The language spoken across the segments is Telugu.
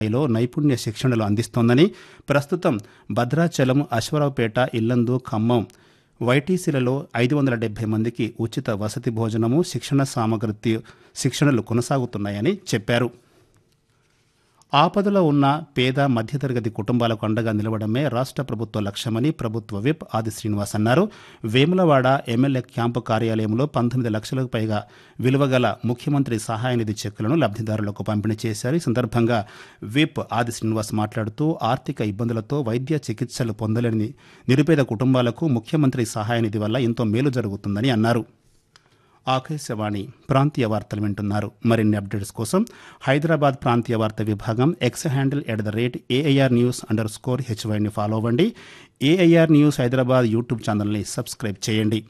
స్థాయిలో నైపుణ్య శిక్షణలు అందిస్తోందని ప్రస్తుతం భద్రాచలం అశ్వరావుపేట ఇల్లందు ఖమ్మం వైటీసీలలో ఐదు వందల డెబ్బై మందికి ఉచిత వసతి భోజనము శిక్షణ సామగ్రి శిక్షణలు కొనసాగుతున్నాయని చెప్పారు ఆపదలో ఉన్న పేద మధ్యతరగతి కుటుంబాలకు అండగా నిలవడమే రాష్ట్ర ప్రభుత్వ లక్ష్యమని ప్రభుత్వ విప్ ఆది శ్రీనివాస్ అన్నారు వేములవాడ ఎమ్మెల్యే క్యాంపు కార్యాలయంలో పంతొమ్మిది లక్షలకు పైగా విలువగల ముఖ్యమంత్రి సహాయ నిధి చెక్కులను లబ్ధిదారులకు పంపిణీ చేశారు ఈ సందర్భంగా విప్ ఆది శ్రీనివాస్ మాట్లాడుతూ ఆర్థిక ఇబ్బందులతో వైద్య చికిత్సలు పొందలేని నిరుపేద కుటుంబాలకు ముఖ్యమంత్రి సహాయ నిధి వల్ల ఎంతో మేలు జరుగుతుందని అన్నారు ఆకాశవాణి ప్రాంతీయ వార్తలు వింటున్నారు మరిన్ని అప్డేట్స్ కోసం హైదరాబాద్ ప్రాంతీయ వార్త విభాగం X handle at the rate AIR news underscore హెచ్వైని ఫాలో అవ్వండి ఏఐఆర్ న్యూస్ హైదరాబాద్ యూట్యూబ్ ఛానల్ని సబ్స్క్రైబ్ చేయండి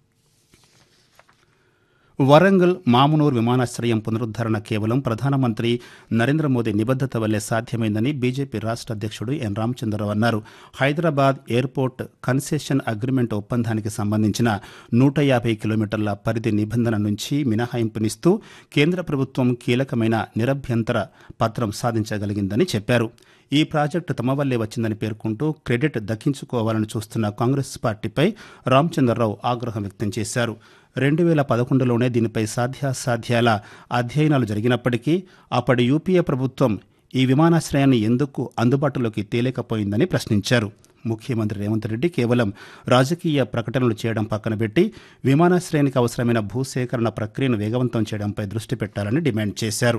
వరంగల్ మామునూరు విమానాశ్రయం పునరుద్దరణ కేవలం ప్రధానమంత్రి నరేంద్ర మోదీ నిబద్దత వల్లే సాధ్యమైందని బీజేపీ రాష్ట్ర అధ్యక్షుడు ఎన్ రామచంద్రరావు అన్నారు హైదరాబాద్ ఎయిర్పోర్ట్ కన్సెషన్ అగ్రిమెంట్ ఒప్పందానికి సంబంధించిన నూట యాభై కిలోమీటర్ల పరిధి నిబంధన నుంచి మినహాయింపునిస్తూ కేంద్ర ప్రభుత్వం కీలకమైన నిరభ్యంతర పత్రం సాధించగలిగిందని చెప్పారు ఈ ప్రాజెక్టు తమ వల్లే వచ్చిందని పేర్కొంటూ క్రెడిట్ దక్కించుకోవాలని చూస్తున్న కాంగ్రెస్ పార్టీపై రామచంద్రరావు ఆగ్రహం వ్యక్తం చేశారు రెండు వేల పదకొండులోనే దీనిపై సాధ్యాసాధ్యాల అధ్యయనాలు జరిగినప్పటికీ అప్పటి యూపీఏ ప్రభుత్వం ఈ విమానాశ్రయాన్ని ఎందుకు అందుబాటులోకి తేలేకపోయిందని ప్రశ్నించారు ముఖ్యమంత్రి రేవంత్ రెడ్డి కేవలం రాజకీయ ప్రకటనలు చేయడం పక్కన పెట్టి విమానాశ్రయానికి అవసరమైన భూసేకరణ ప్రక్రియను వేగవంతం చేయడంపై దృష్టి పెట్టాలని డిమాండ్ చేశారు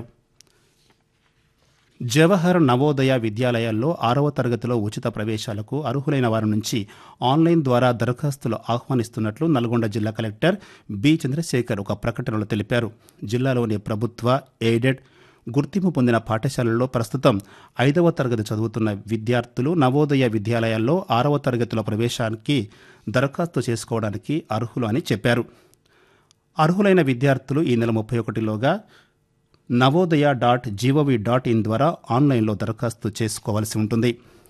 జవహర్ నవోదయ విద్యాలయాల్లో ఆరవ తరగతిలో ఉచిత ప్రవేశాలకు అర్హులైన వారి నుంచి ఆన్లైన్ ద్వారా దరఖాస్తులు ఆహ్వానిస్తున్నట్లు నల్గొండ జిల్లా కలెక్టర్ బి చంద్రశేఖర్ ఒక ప్రకటనలో తెలిపారు జిల్లాలోని ప్రభుత్వ ఎయిడెడ్ గుర్తింపు పొందిన పాఠశాలల్లో ప్రస్తుతం ఐదవ తరగతి చదువుతున్న విద్యార్థులు నవోదయ విద్యాలయాల్లో ఆరవ తరగతిలో ప్రవేశానికి దరఖాస్తు చేసుకోవడానికి అర్హులు అని చెప్పారు అర్హులైన విద్యార్థులు ఈ నెల ముప్పై ఒకటిలోగా Navodaya dot gov dot in ద్వారా ఆన్లైన్లో దరఖాస్తు చేసుకోవాల్సి ఉంటుంది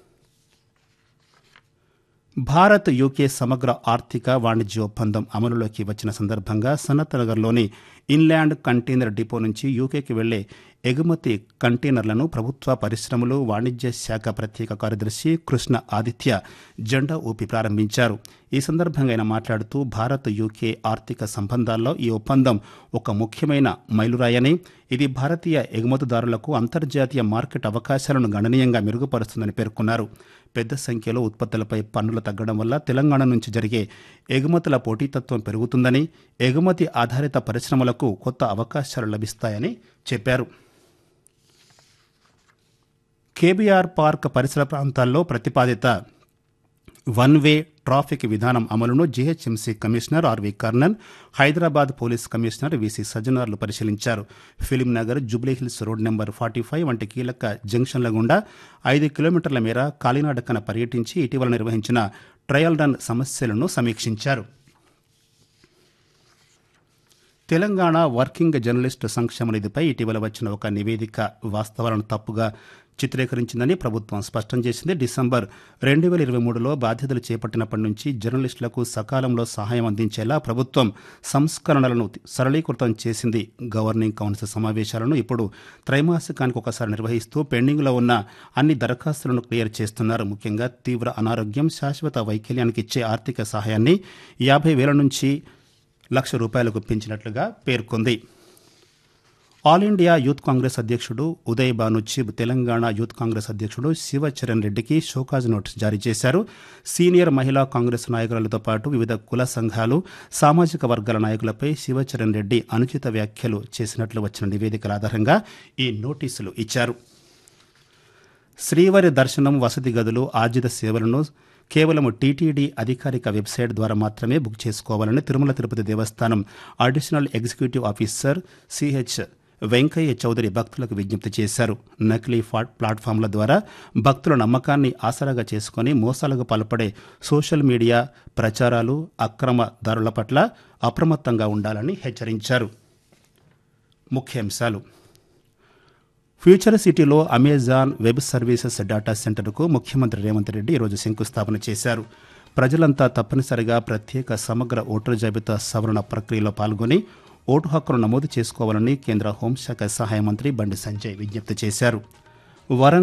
భారత్ యూకే సమగ్ర ఆర్థిక వాణిజ్య ఒప్పందం అమలులోకి వచ్చిన సందర్భంగా సనత్ నగర్లోని ఇన్లాండ్ కంటైనర్ డిపో నుంచి యూకేకి వెళ్లే ఎగుమతి కంటైనర్లను ప్రభుత్వ పరిశ్రమలు వాణిజ్య శాఖ ప్రత్యేక కార్యదర్శి కృష్ణ ఆదిత్య జెండా ఊపి ప్రారంభించారు ఈ సందర్భంగా ఆయన మాట్లాడుతూ భారత్ యూకే ఆర్థిక సంబంధాల్లో ఈ ఒప్పందం ఒక ముఖ్యమైన మైలురాయని ఇది భారతీయ ఎగుమతిదారులకు అంతర్జాతీయ మార్కెట్ అవకాశాలను గణనీయంగా మెరుగుపరుస్తుందని పేర్కొన్నారు పెద్ద సంఖ్యలో ఉత్పత్తులపై పన్నులు తగ్గడం వల్ల తెలంగాణ నుంచి జరిగే ఎగుమతుల పోటీతత్వం పెరుగుతుందని ఎగుమతి ఆధారిత పరిశ్రమలకు కొత్త అవకాశాలు లభిస్తాయని చెప్పారు కేబీఆర్ పార్క్ పరిసర ప్రాంతాల్లో ప్రతిపాదిత వన్ వే ట్రాఫిక్ విధానం అమలును GHMC commissioner RV Karnan Hyderabad police commissioner VC సజ్జనార్లు పరిశీలించారు film Nagar Jubilee Hills road number forty five వంటి కీలక జంక్షన్ల గుండా ఐదు కిలోమీటర్ల మేర కాలినాడకన పర్యటించి ఇటీవల నిర్వహించిన ట్రయల్ రన్ సమస్యలను సమీక్షించారు తెలంగాణ వర్కింగ్ జర్నలిస్టు సంక్షేమ నిధిపై ఇటీవల వచ్చిన ఒక నివేదిక వాస్తవాలను తప్పుగా చిత్రీకరించిందని ప్రభుత్వం స్పష్టం చేసింది డిసెంబర్ రెండు వేల ఇరవై మూడులో బాధ్యతలు చేపట్టినప్పటి నుంచి జర్నలిస్టులకు సకాలంలో సహాయం అందించేలా ప్రభుత్వం సంస్కరణలను సరళీకృతం చేసింది గవర్నింగ్ కౌన్సిల్ సమావేశాలను ఇప్పుడు త్రైమాసికానికి ఒకసారి నిర్వహిస్తూ పెండింగ్లో ఉన్న అన్ని దరఖాస్తులను క్లియర్ చేస్తున్నారు ముఖ్యంగా తీవ్ర అనారోగ్యం శాశ్వత వైకల్యానికి ఇచ్చే ఆర్థిక సహాయాన్ని యాభై వేల నుంచి లక్ష రూపాయలకు పెంచినట్లుగా పేర్కొంది ఆల్ ఇండియా యూత్ కాంగ్రెస్ అధ్యక్షుడు ఉదయ్ బానుచిబ్ తెలంగాణ యూత్ కాంగ్రెస్ అధ్యక్షుడు శివచరణ్ రెడ్డికి షోకాజ్ నోటీస్ జారీ చేశారు సీనియర్ మహిళా కాంగ్రెస్ నాయకులతో పాటు వివిధ కుల సంఘాలు సామాజిక వర్గాల నాయకులపై శివచరణ్ రెడ్డి అనుచిత వ్యాఖ్యలు చేసినట్లు వచ్చిన నివేదికల ఆధారంగా ఈ నోటీసులు ఇచ్చారు శ్రీవారి దర్శనం వసతి గదులు ఆర్జిత సేవలను కేవలం టీటీడీ అధికారిక వెబ్సైట్ ద్వారా మాత్రమే బుక్ చేసుకోవాలని Tirumala Tirupati Devasthanam additional executive officer CH Venkaiah Chowdary భక్తులకు విజ్ఞప్తి చేశారు నకిలీ ప్లాట్ఫామ్ల ద్వారా భక్తుల నమ్మకాన్ని ఆసరాగా చేసుకుని మోసాలకు పాల్పడే సోషల్ మీడియా ప్రచారాలు అక్రమదారుల పట్ల అప్రమత్తంగా ఉండాలని హెచ్చరించారు ముఖ్యాంశాలు ఫ్యూచర్ సిటీలో అమెజాన్ వెబ్ సర్వీసెస్ డేటా సెంటర్కు ముఖ్యమంత్రి రేవంత్ రెడ్డి ఈరోజు శంకుస్థాపన చేశారు ప్రజలంతా తప్పనిసరిగా ప్రత్యేక సమగ్ర ఓటరు జాబితా సవరణ ప్రక్రియలో పాల్గొని ఓటు హక్కును నమోదు చేసుకోవాలని కేంద్ర హోంశాఖ సహాయ మంత్రి బండి సంజయ్ విజ్ఞప్తి చేశారు వరంగల్